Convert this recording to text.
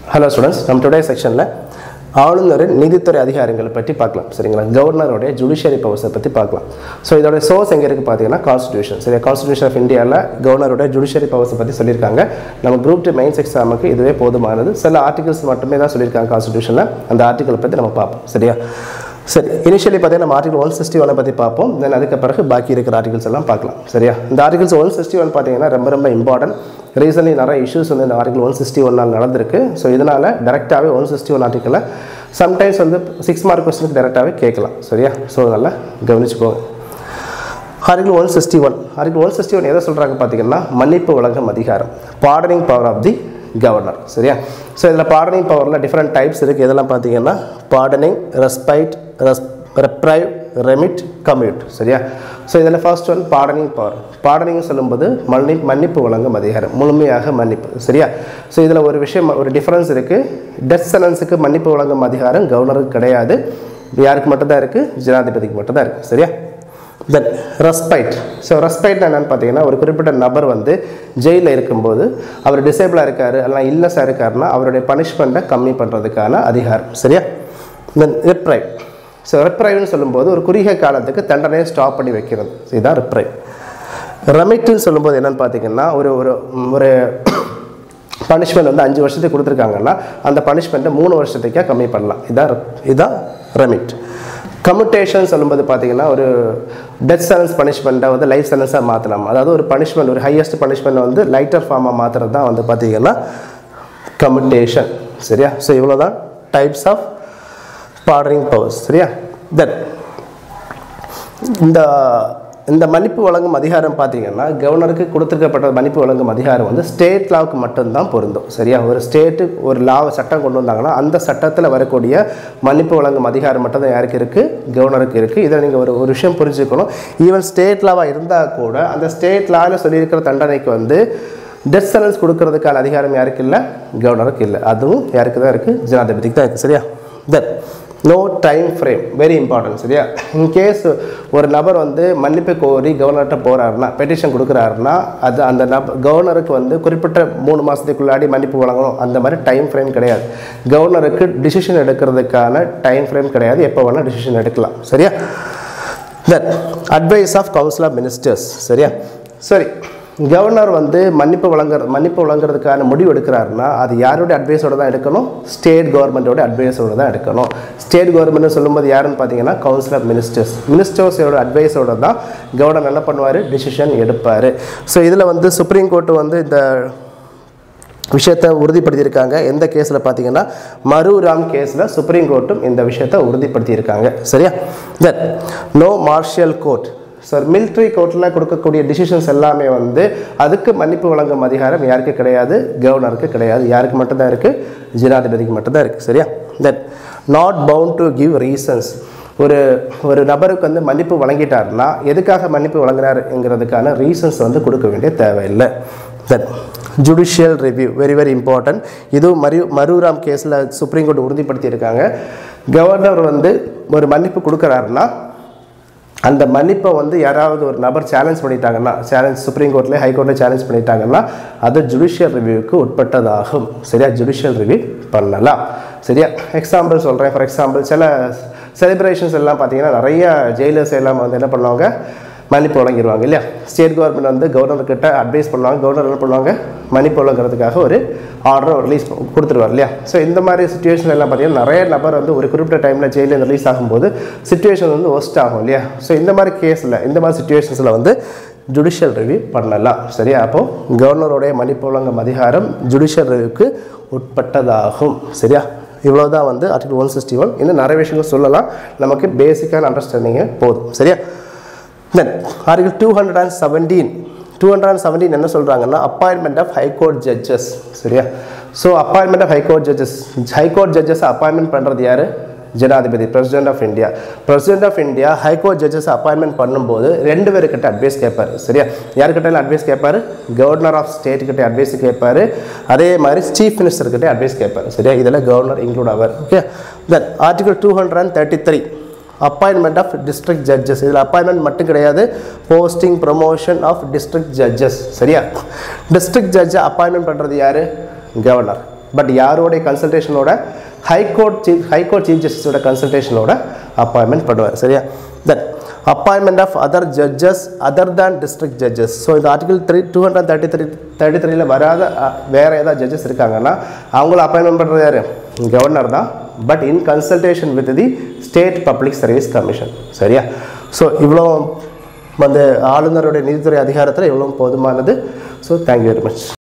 hello students நம்ம today செக்ஷனில் ஆளுநரின் நீதித்துறை அதிகாரங்களை பற்றி பார்க்கலாம் சரிங்களா கவர்னருடைய ஜுடிஷியரி பவர்ஸை பற்றி பார்க்கலாம் ஸோ இதோட சோர்ஸ் எங்கே இருக்குது பார்த்தீங்கன்னா கான்ஸ்டியூஷன் சரியா கான்ஸ்டியூஷன் ஆஃப் இந்தியாவில் கவர்னருடைய ஜுடிஷியரி பவர்ஸை பற்றி சொல்லியிருக்காங்க நம்ம குரூப் டூ மெயின்ஸ் எக்ஸாமுக்கு இதுவே போதுமானது சில ஆர்டிகல்ஸ் மட்டுமே தான் சொல்லியிருக்காங்க கான்ஸ்டியூஷனில் அந்த ஆர்டிக்கல் பற்றி நம்ம பார்ப்போம் சரியா சரி இனிஷியலி பார்த்தீங்கன்னா நம்ம ஆர்டிகல் ஒன் சிக்ஸ்டி ஒனை பற்றி பார்ப்போம் தென் அதுக்கு பிறகு பாக்கி இருக்கிற ஆர்டிகல்ஸ் எல்லாம் பார்க்கலாம் சரியா இந்த ஆர்டிகல்ஸ் ஒன் சிக்ஸ்டி ஒன் பார்த்தீங்கன்னா ரொம்ப ரொம்ப இம்பார்ட்டன்ட் ரீசன்லி நிறைய இஷ்யூஸ் வந்து இந்த ஆர்டிகல் ஒன் சிக்ஸ்டி ஒன்னால் நடந்திருக்கு ஸோ இதனால் டேரெக்டாகவே ஒன் சிக்ஸ்டி ஒன் ஆர்டிக்கலை சம்டைம்ஸ் வந்து சிக்ஸ் மார்க் கொஸ்டினுக்கு டேரெக்டாகவே கேட்கலாம் சரியா ஸோ நல்லா கவனிச்சுக்கோங்க article one sixty one article one sixty one எதை சொல்கிறாங்க பார்த்தீங்கன்னா மன்னிப்பு வழங்கும் அதிகாரம் pardoning power of the governor சரியா ஸோ இதில் பார்டனிங் பவரில் டிஃப்ரெண்ட் டைப்ஸ் இருக்குது இதெல்லாம் பார்த்தீங்கன்னா பார்டனிங் ரெஸ்பைட் ரெஸ் ரெப்ரைவ் ரெமிட் கம்யூட் சரியா ஸோ இதில் first one pardoning power pardoning சொல்லும்போது மன்னி மன்னிப்பு வழங்கும் அதிகாரம் முழுமையாக மன்னிப்பு சரியா ஸோ இதில் ஒரு விஷயம் ஒரு டிஃப்ரென்ஸ் இருக்குது டெத் செலன்ஸுக்கு மன்னிப்பு வழங்கும் அதிகாரம் கவர்னருக்கு கிடையாது யாருக்கு மட்டும்தான் இருக்குது ஜனாதிபதிக்கு மட்டும்தான் இருக்குது சரியா தென் ரெஸ்பைட் ஸோ ரெஸ்பைட் என்னென்னு பார்த்தீங்கன்னா ஒரு குறிப்பிட்ட நபர் வந்து ஜெயிலில் இருக்கும்போது அவர் டிசேபிளாக இருக்கார் அல்ல இல்லஸாக இருக்காருன்னா அவருடைய பனிஷ்மெண்ட்டை கம்மி பண்ணுறதுக்கான அதிகாரம் சரியா தென் ரிப்ரைவ் ஸோ ரிப்ரைவ்னு சொல்லும்போது ஒரு குறுகிய காலத்துக்கு தண்டனையை ஸ்டாப் பண்ணி வைக்கிறது இதுதான் ரிப்ரைவ் ரெமிட்டுன்னு சொல்லும்போது என்னென்னு பார்த்தீங்கன்னா ஒரு ஒரு ஒரு பனிஷ்மெண்ட் வந்து அஞ்சு வருஷத்துக்கு கொடுத்துருக்காங்கன்னா அந்த பனிஷ்மெண்ட்டை மூணு வருஷத்துக்கே கம்மி பண்ணலாம் இதான் இதுதான் ரெமிட் கம்யூட்டேஷன் சொல்லும்போது பார்த்தீங்கன்னா ஒரு டெத் செலன்ஸ் பனிஷ்மெண்ட்டை வந்து லைஃப் செலன்ஸாக மாற்றலாம் அதாவது ஒரு பனிஷ்மெண்ட் ஒரு ஹையஸ்ட் பனிஷ்மெண்ட் வந்து லைட்டர் ஃபார்மாக மாற்றுறது தான் வந்து பார்த்தீங்கன்னா கம்யூட்டேஷன் சரியா ஸோ இவ்வளோ தான் டைப்ஸ் ஆஃப் பார்டரிங் பவர்ஸ் சரியா தென் இந்த இந்த மன்னிப்பு வழங்கும் அதிகாரம் பார்த்தீங்கன்னா கவர்னருக்கு கொடுத்துருக்கப்பட்ட மன்னிப்பு வழங்கும் அதிகாரம் வந்து ஸ்டேட் லாவுக்கு மட்டும்தான் பொருந்தும் சரியா ஒரு ஸ்டேட்டு ஒரு லாவை சட்டம் கொண்டு வந்தாங்கன்னா அந்த சட்டத்தில் வரக்கூடிய மன்னிப்பு வழங்கும் அதிகாரம் மட்டும் தான் யாருக்கு இருக்குது கவர்னருக்கு இருக்குது இதை நீங்கள் ஒரு ஒரு விஷயம் புரிஞ்சுக்கணும் ஈவன் ஸ்டேட் லாவாக இருந்தால் கூட அந்த ஸ்டேட் லாவில் சொல்லியிருக்கிற தண்டனைக்கு வந்து டெத் செலன்ஸ் கொடுக்கறதுக்கான அதிகாரம் யாருக்கு இல்லை கவர்னருக்கு இல்லை அதுவும் யாருக்கு தான் இருக்குது ஜனாதிபதிக்கு தான் இருக்குது சரியா then no time frame very important சரியா இன்கேஸ் ஒரு நபர் வந்து மன்னிப்பு கோரி கவர்னர்கிட்ட போகிறாருன்னா பெட்டிஷன் கொடுக்குறாருன்னா அது அந்த நப கவர்னருக்கு வந்து குறிப்பிட்ட மூணு மாதத்துக்குள்ளாடி மன்னிப்பு வழங்கணும் அந்த மாதிரி டைம் ஃப்ரேம் கிடையாது கவர்னருக்கு டிசிஷன் எடுக்கிறதுக்கான டைம் ஃப்ரேம் கிடையாது எப்போ வேணால் டிசிஷன் எடுக்கலாம் சரியா then advice of council of ministers சரியா சரி கவர்னர் வந்து மன்னிப்பு வழங்குற மன்னிப்பு வழங்குறதுக்கான முடிவு எடுக்கிறாருன்னா அது யாருடைய அட்வைஸோட தான் எடுக்கணும் ஸ்டேட் கவர்மெண்ட்டோட அட்வைஸோட தான் எடுக்கணும் ஸ்டேட் கவர்மெண்ட் சொல்லும்போது யாருன்னு பார்த்தீங்கன்னா கவுன்சில் ஆஃப் மினிஸ்டர்ஸ் மினிஸ்டர்ஸோட அட்வைஸோட தான் கவர்னர் என்ன பண்ணுவார் டிசிஷன் எடுப்பார் ஸோ இதில் வந்து சுப்ரீம் கோர்ட்டு வந்து இந்த விஷயத்தை உறுதிப்படுத்தியிருக்காங்க எந்த கேஸில் பார்த்தீங்கன்னா மருராம் கேஸில் சுப்ரீம் கோர்ட்டும் இந்த விஷயத்தை உறுதிப்படுத்தியிருக்காங்க சரியா then no martial court so military கோர்ட்டில் கொடுக்கக்கூடிய டிசிஷன்ஸ் எல்லாமே வந்து அதுக்கு மன்னிப்பு வழங்கும் அதிகாரம் யாருக்கு கிடையாது கவர்னருக்கு கிடையாது யாருக்கு மட்டும்தான் இருக்குது ஜனாதிபதிக்கு மட்டும்தான் இருக்குது சரியா then not bound to give reasons ஒரு ஒரு நபருக்கு வந்து மன்னிப்பு வழங்கிட்டாருன்னா எதுக்காக மன்னிப்பு வழங்குறாருங்கிறதுக்கான ரீசன்ஸ் வந்து கொடுக்க வேண்டிய தேவையில்லை then judicial review very very important இதுவும் மறு மருராம் கேஸில் சுப்ரீம் கோர்ட் உறுதிப்படுத்தியிருக்காங்க கவர்னர் வந்து ஒரு மன்னிப்பு கொடுக்குறாருன்னா அந்த மன்னிப்பை வந்து யாராவது ஒரு நபர் சேலஞ்ச் பண்ணிட்டாங்கன்னா சேலஞ்ச் சுப்ரீம் கோர்ட்லேயே ஹைகோர்ட்டில் சேலஞ்ச் பண்ணிட்டாங்கன்னா அது ஜுடிஷியல் ரிவ்யூவுக்கு உட்பட்டதாகும் சரியா ஜுடிஷியல் ரிவ்யூ பண்ணலாம் சரியா எக்ஸாம்பிள் சொல்கிறேன் ஃபார் எக்ஸாம்பிள் சில செலிப்ரேஷன்ஸ் எல்லாம் பார்த்தீங்கன்னா நிறைய ஜெயிலர்ஸ் எல்லாம் வந்து என்ன பண்ணுவாங்க மன்னிப்பு வழங்கிடுவாங்க இல்லையா ஸ்டேட் கவர்மெண்ட் வந்து கவர்னர்கிட்ட அட்வைஸ் பண்ணுவாங்க கவர்னர் என்ன பண்ணுவாங்க மன்னிப்பு வழங்குறதுக்காக ஒரு ஆர்டர் ரிலீஸ் கொடுத்துருவார் இல்லையா ஸோ இந்த மாதிரி சுச்சுவேஷன் எல்லாம் பார்த்தீங்கன்னா நிறைய நபர் வந்து ஒரு குறிப்பிட்ட டைமில் ஜெயிலில் ரிலீஸ் ஆகும்போது சுச்சுவேஷன் வந்து ஒஸ்ட் ஆகும் இல்லையா ஸோ இந்த மாதிரி கேஸில் இந்த மாதிரி சுச்சுவேஷன்ஸில் வந்து ஜுடிஷியல் ரிவ்யூ பண்ணலாம் சரியா அப்போது கவர்னருடைய மன்னிப்பு வழங்கும் அதிகாரம் ஜுடிஷியல் ரிவ்யூக்கு உட்பட்டதாகும் சரியா இவ்வளோ தான் வந்து ஆர்டிகல் ஒன் சிக்ஸ்டி ஒன் இன்னும் நிறைய விஷயங்கள் சொல்லலாம் நமக்கு பேசிக்கான அண்டர்ஸ்டாண்டிங்கே போதும் சரியா then article two hundred and seventeen two hundred and seventeen என்ன சொல்கிறாங்கன்னா அப்பாயின்மெண்ட் ஆஃப் ஹைகோர்ட் ஜட்ஜஸ் சரியா so appointment of high court judges high court judges appointment பண்ணுறது யார் ஜனாதிபதி president of India president of India high court judges appointment பண்ணும்போது ரெண்டு பேருக்கிட்ட advice கேட்பார் சரியா யாருக்கிட்ட அட்வைஸ் கேட்பார் கவர்னர் ஆஃப் ஸ்டேட் கிட்ட அட்வைஸ் கேட்பார் அதே மாதிரி சீஃப் மினிஸ்டர் கிட்ட அட்வைஸ் கேட்பார் சரியா இதில் கவர்னர் இன்க்ளூட் ஆவார் okay then article two hundred and thirty three appointment of district judges இதில் அப்பாயின்மெண்ட் மட்டும் கிடையாது posting promotion of district judges சரியா டிஸ்ட்ரிக்ட் ஜட்ஜை அப்பாயின்மெண்ட் பண்ணுறது யார் கவர்னர் பட் யாரோடைய கன்சல்டேஷனோட ஹைகோர்ட் சீஃப் ஹைகோர்ட் சீஃப் ஜஸ்டிஸோட கன்சல்டேஷனோட அப்பாயின்மெண்ட் பண்ணுவார் சரியா then appointment of other judges other than district judges so இந்த article three two hundred thirty three thirty த்ரீல வராத அஹ், வேற ஏதாவது ஜட்ஜஸ் இருக்காங்கன்னா அவங்கள அப்பாயின்மெண்ட் பண்ணுறது யார் கவர்னர் தான் but in consultation with the state public service commission சரியா ஸோ இவ்வளோ வந்து ஆளுநருடைய நீதித்துறை அதிகாரத்தில் இவ்வளோ போதுமானது ஸோ தேங்க்யூ வெரி மச்